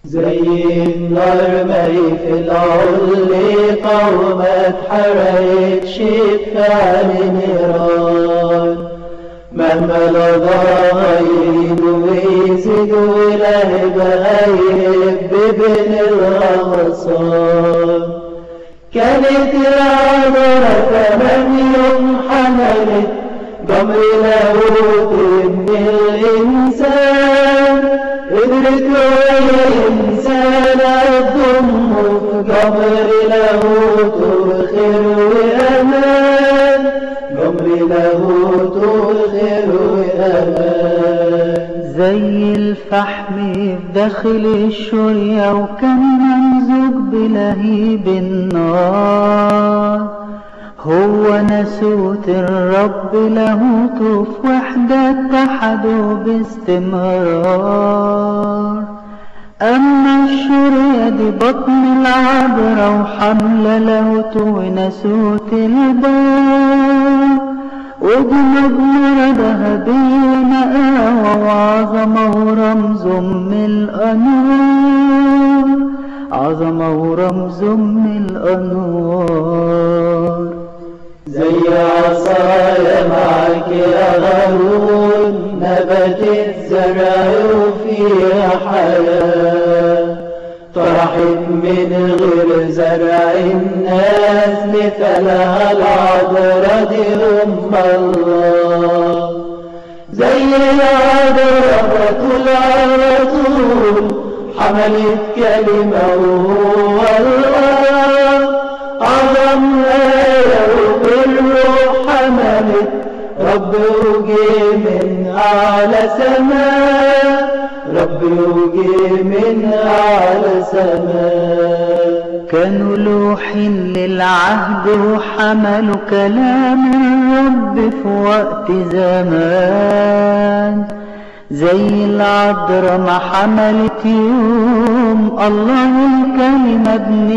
زي النار مي في العليقة وما اتحرقتش بفعل نيران مهما لضاها يريدوا ويزيدوا لهبها يهب بين الأغصان كانت العذرة كمان يوم حملت جمر لاهوت ابن الإنسان قدرت وهي إنسان تضمه في جمر لاهوت بخير وأمان جمر لاهوت بخير وأمان زي الفحم في داخل الشرية وكان ممزوج بلهيب النار هو ناسوت الرب لاهوته في وحدة اتحدوا باستمرار أما الشرية دي بطن العذراء وحملة لاهوته وناسوت البار ودي مجمرة ذهبية مقاوى وعظمة ورمز من الأنوار عظمة ورمز من الأنوار زي عصايا معك يا هارون نبتت زرع وفيها حياة طرحت من غير زرع الناس مثلها العذرة دي أم الله زي العذرة طول على طول حملت كلمة وهو الله عظم آية وبالروح حملت رب وجي من أعلى سماء رب وجي من أعلى سماء كانوا لوحين للعهد وحملوا كلام الرب في وقت زمان زي العذراء ما حملت يوم الله الكلمة ابن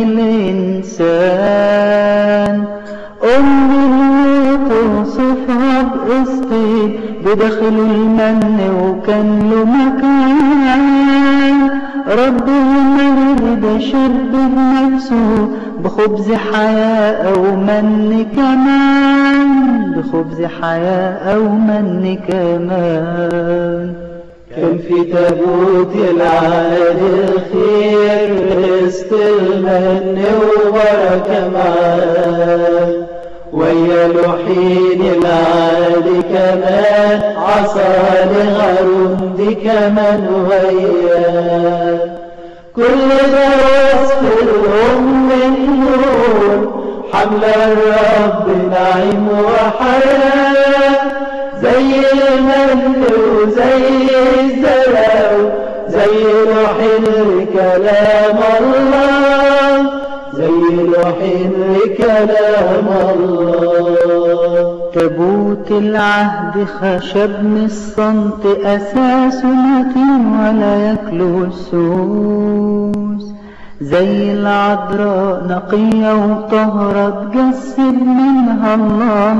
الإنسان أم اللي توصفها بقسطين بدخل المن وكان له مكان رب المريض ده شرب بنفسه بخبز حياة أو من كمان بخبز حياة أو من كمان كان في تابوت العهد الخير رزق المن وبركة معاه ويا لحين العهد كمان عصا لغرم دي كمان وياه كل ده وصف الأم النور حملة الرب نعيم وحياة زي المن وزي الزرع زي الحر كلام الله زي الحر كلام الله تابوت العهد خشب من الصمت أساس متين ولا يكلو السوس زي العذراء نقية وطهرة تجسد منها الله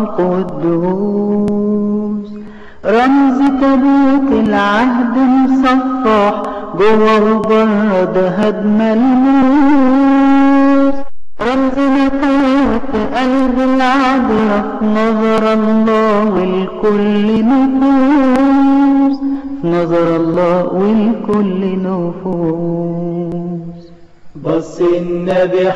القدوس رمز تابوت العهد مصفح جوه وبره دهب ملموس رمز نقاط قلب العذراء في نظر الله والكل نفوس في نظر الله والكل نفوس بص النبي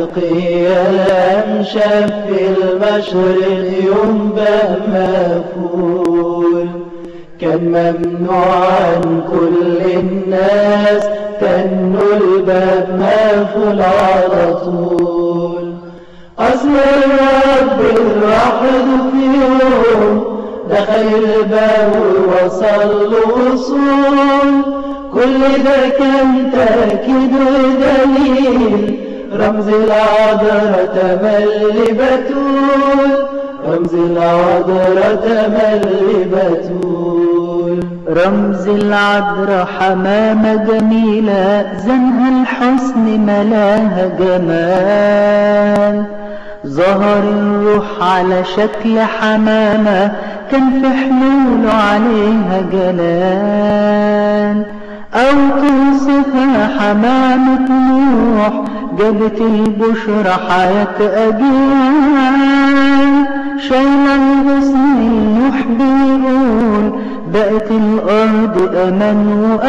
حزقيا شاف في المشرق ينبه مفول كان ممنوع عن كل الناس كانوا الباب مقفول على طول أصل الرب الواحد في يوم دخل الباب ووصل له وصول كل ده كان تأكيد ودليل رمز العذراء تملي بتول رمز العذراء تملي بتول رمز العذراء حمامة جميلة زنها الحسن ملاها جمال ظهر الروح على شكل حمامة كان في حموله عليها جلال أو توصفها حمامة نوح جابت البشرى حياة أجيال شايلة الغصن النوح بيقول بقت الأرض أمان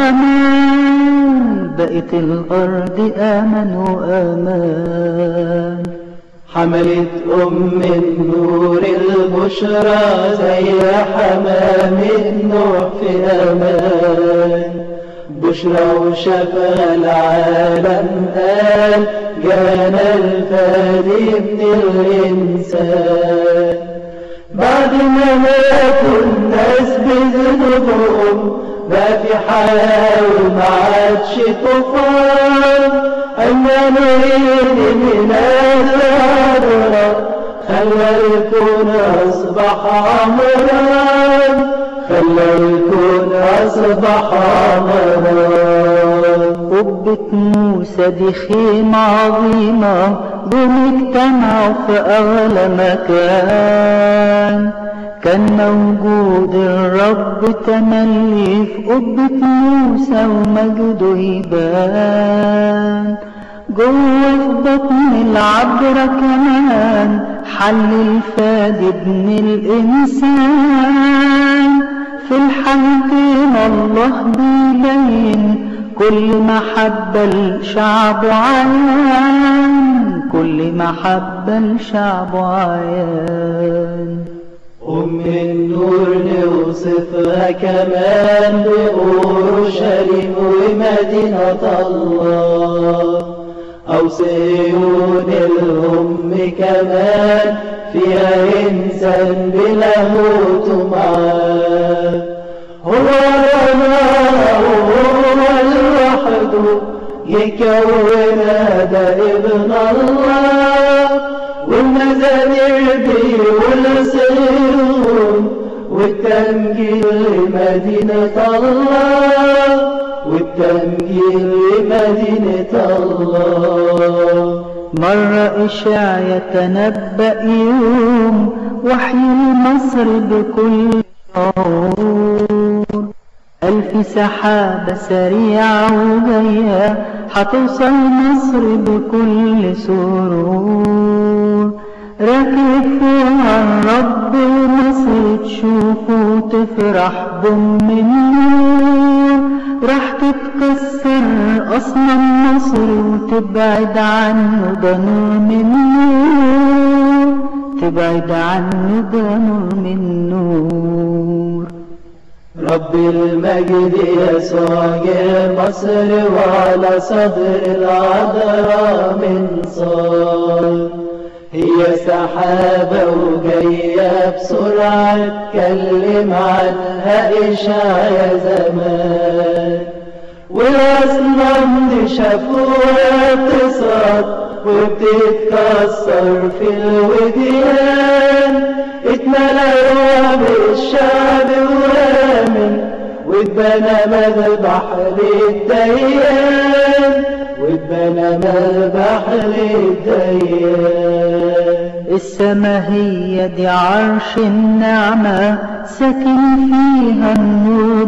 وأمان بقت الأرض أمان وأمان حملت أم النور البشرى زي حمام النوح في أمان بشرى وشفى العالم قال جانا الفادي من الإنسان بعد ما ماتوا الناس بذنوبهم بقى في حياة وما عادش طوفان أما نريد من العبرة خلى الكون أصبح عمران خلى الكون أصبح عمران قبة موسى دي خيمة عظيمة دول اجتمعوا في أغلى مكان كان موجود الرب تملي في قبة موسى ومجده يبان جوه في بطن العبرة كمان حل الفادي ابن الإنسان في الحالتين الله بيبين كل محبة لشعب عيان كل محبة لشعب عيان أم النور نوصفها كمان بأورشليم ومدينة الله أو صيون الأم كمان فيها إنسان بلاهوت معاه هو ربنا وهو لوحده يكون هذا ابن الله والمزامير بيقول صيون والتمجيد لمدينة الله والتمجيد لمدينة الله مرة إشاعية تنبأ يوم وحي مصر بكل شعور ألف سحابة سريعة وجاية هتوصل مصر بكل سرور راكب فوق الرب ومصر تشوفه وتفرح بأم النور راح تتكسر أصنام مصر وتبعد عنه ده نور من نور تبعد عنه ده نور من نور رب المجد يسوع جه مصر وعلى صدر العذراء من صار هي سحابة وجاية بسرعة اتكلم عنها إشعيا زمان والأصنام دي شافوها تصعد وبتتكسر في الوديان اتملى رعب الشعب وآمن واتبنى مذبح للديان واتبنى مذبح للديان السما هي دي عرش النعمة ساكن فيها النور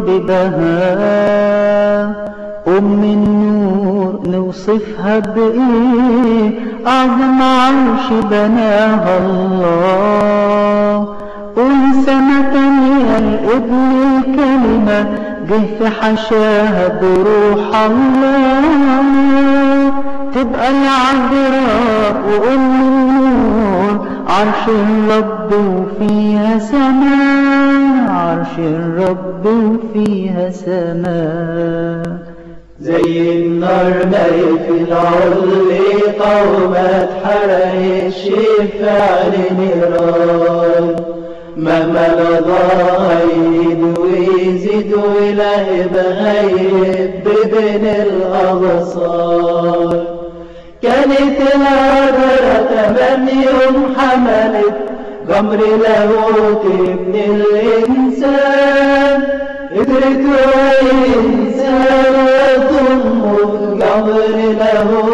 ببهاء أم النور نوصفها بإيه أعظم عرش بناها الله والسما تانية الابن الكلمة جه في حشاها بروح الله تبقى العذراء وأم النور عرش الرب وفيها سماء عرش الرب وفيها سماء زي النار مي في العليقة وما اتحرقش في عين نيران مهما لضاع يزيد ويزيد ولهب غيب بين الأبصار كانت العذرة تمام يوم حملت جمر لاهوت ابن الإنسان قدرت وإنسان تموت جمر لاهوت